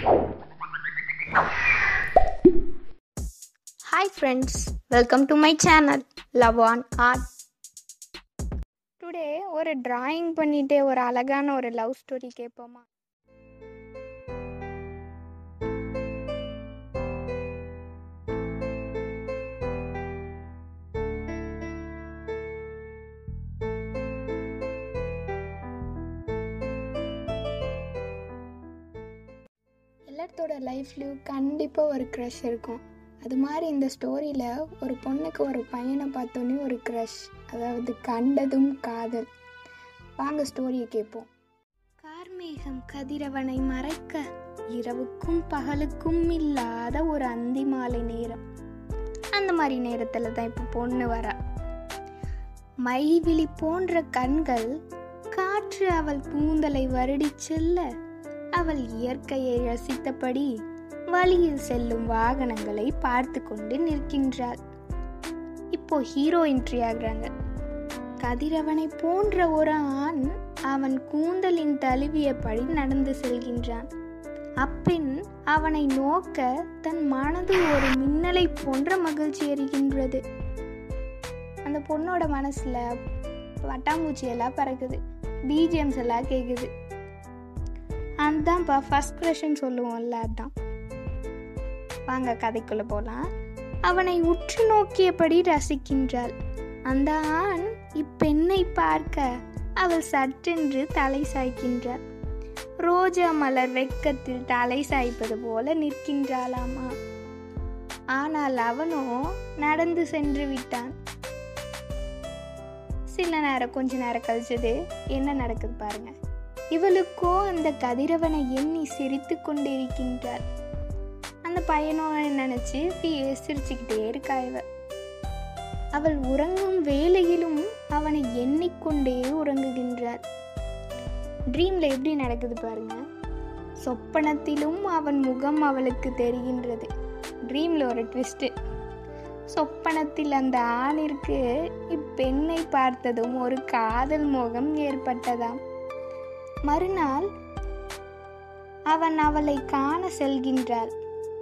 hi friends welcome to my channel love on art today ஒரு drawing பண்ணிட்டு ஒரு அழகான ஒரு லவ் ஸ்டோரி கேட்போமா எல்லாத்தோட லைஃப்லேயும் கண்டிப்பாக ஒரு க்ரஷ் இருக்கும் அது மாதிரி இந்த ஸ்டோரியில் ஒரு பொண்ணுக்கு ஒரு பையனை பார்த்தோன்னே ஒரு க்ரஷ் அதாவது கண்டதும் காதல் வாங்க ஸ்டோரியை கேட்போம் கார்மேகம் கதிரவனை மறைக்க இரவுக்கும் பகலுக்கும் இல்லாத ஒரு அந்தி மாலை நேரம் அந்த மாதிரி நேரத்தில் தான் இப்போ பொண்ணு வரா மைவிழி போன்ற கண்கள் காற்று அவள் கூந்தலை வருடிச் செல்ல அவள் இயற்கையை ரசித்தபடி வழியில் செல்லும் வாகனங்களை பார்த்து கொண்டு நிற்கின்றாள் இப்போ ஹீரோ என்ட்ரி ஆகுறாங்க கதிரவனை போன்ற ஒரு ஆண் அவன் கூந்தலின் தழுவியபடி நடந்து செல்கின்றான் அப்பெண் அவனை நோக்க தன் மனது ஒரு மின்னலை போன்ற மகிழ்ச்சி எறிகின்றது அந்த பொண்ணோட மனசுல வட்டாம்பூச்சி எல்லாம் பறக்குது பிஜிஎம்ஸ் எல்லாம் கேட்குது அதுதான்ப்பா ஃபஸ்ட் க்ரஷ்ன்னு சொல்லுவோம்ல அதான் வாங்க கதைக்குள்ள போகலாம் அவனை உற்று நோக்கியபடி ரசிக்கின்றாள் அந்த ஆண் இப்பெண்ணை பார்க்க அவள் சற்றென்று தலை சாய்க்கின்றாள் ரோஜா மலர் வெக்கத்தில் தலை சாய்ப்பது போல நிற்கின்றாளாமா ஆனால் அவனோ நடந்து சென்று விட்டான் சில நேரம் கொஞ்ச நேரம் கழிச்சது என்ன நடக்குது பாருங்க இவளுக்கோ அந்த கதிரவனை எண்ணி சிரித்து கொண்டிருக்கின்றாள் அந்த பையனோட நினைச்சு சிரிச்சுக்கிட்டே இருக்கா இவ அவள் உறங்கும் வேளையிலும் அவனை எண்ணிக்கொண்டே உறங்குகின்றாள் ட்ரீம்ல எப்படி நடக்குது பாருங்க சொப்பனத்திலும் அவன் முகம் அவளுக்கு தெரிகின்றது ட்ரீம்ல ஒரு ட்விஸ்ட் சொப்பனத்தில் அந்த ஆணிற்கு இப்பெண்ணை பார்த்ததும் ஒரு காதல் மோகம் ஏற்பட்டதாம் மறுநாள் அவன் அவளை காண செல்கின்றாள்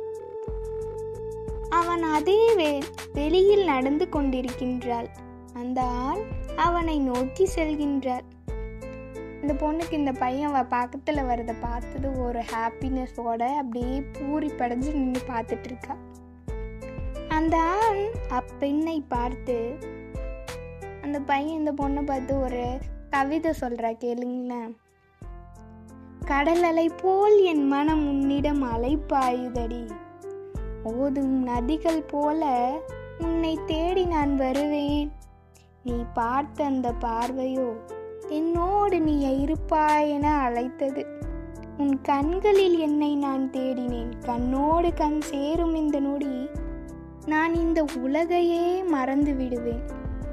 அவன் அதே வே வெளியில் நடந்து கொண்டிருக்கின்றாள் அந்த ஆண் அவனை நோக்கி செல்கின்றாள் இந்த பொண்ணுக்கு இந்த பையன் அவ பக்கத்தில் வரதை பார்த்தது ஒரு ஹாப்பினஸோட அப்படியே பூரி படைஞ்சு நின்று பார்த்துட்டு இருக்கா அந்த ஆண் அப்பெண்ணை பார்த்து அந்த பையன் இந்த பொண்ணை பார்த்து ஒரு கவிதை சொல்றா கேளுங்களேன் கடல் அலை போல் என் மனம் உன்னிடம் அலைப்பாயுதடி ஓதும் நதிகள் போல உன்னை தேடி நான் வருவேன் நீ பார்த்த அந்த பார்வையோ என்னோடு நீ இருப்பாயென அழைத்தது உன் கண்களில் என்னை நான் தேடினேன் கண்ணோடு கண் சேரும் இந்த நொடி நான் இந்த உலகையே மறந்து விடுவேன்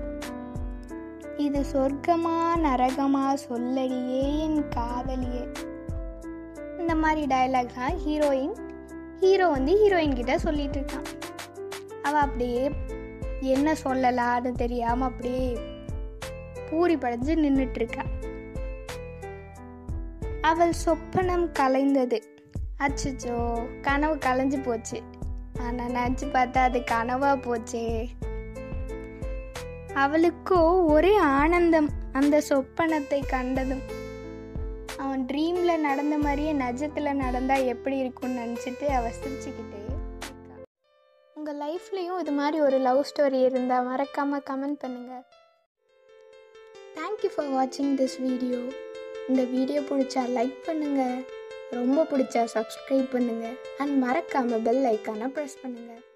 இது சொர்க்கமா நரகமா சொல்லடியே என் காதலியே இந்த மாதிரி டயலாக்லாம் ஹீரோயின் ஹீரோ வந்து ஹீரோயின் கிட்ட சொல்லிட்டு இருக்கான் அவள் அப்படியே என்ன சொல்லலான்னு தெரியாமல் அப்படியே பூரி படைஞ்சு நின்றுட்டு இருக்கா அவள் சொப்பனம் கலைந்தது அச்சச்சோ கனவு கலைஞ்சு போச்சு ஆனால் நினச்சி பார்த்தா அது கனவா போச்சே அவளுக்கோ ஒரே ஆனந்தம் அந்த சொப்பனத்தை கண்டதும் அவன் ட்ரீம்ல நடந்த மாதிரியே நஜத்துல நடந்தா எப்படி இருக்கும்னு நினச்சிட்டு அவ சிரிச்சுக்கிட்டே உங்க லைஃப்லயும் இது மாதிரி ஒரு லவ் ஸ்டோரி இருந்தா மறக்காம கமெண்ட் பண்ணுங்க தேங்க்யூ ஃபார் வாட்சிங் திஸ் வீடியோ இந்த வீடியோ பிடிச்சா லைக் பண்ணுங்க ரொம்ப பிடிச்சா சப்ஸ்கிரைப் பண்ணுங்க அண்ட் மறக்காம பெல் ஐக்கானை ப்ரெஸ் பண்ணுங்க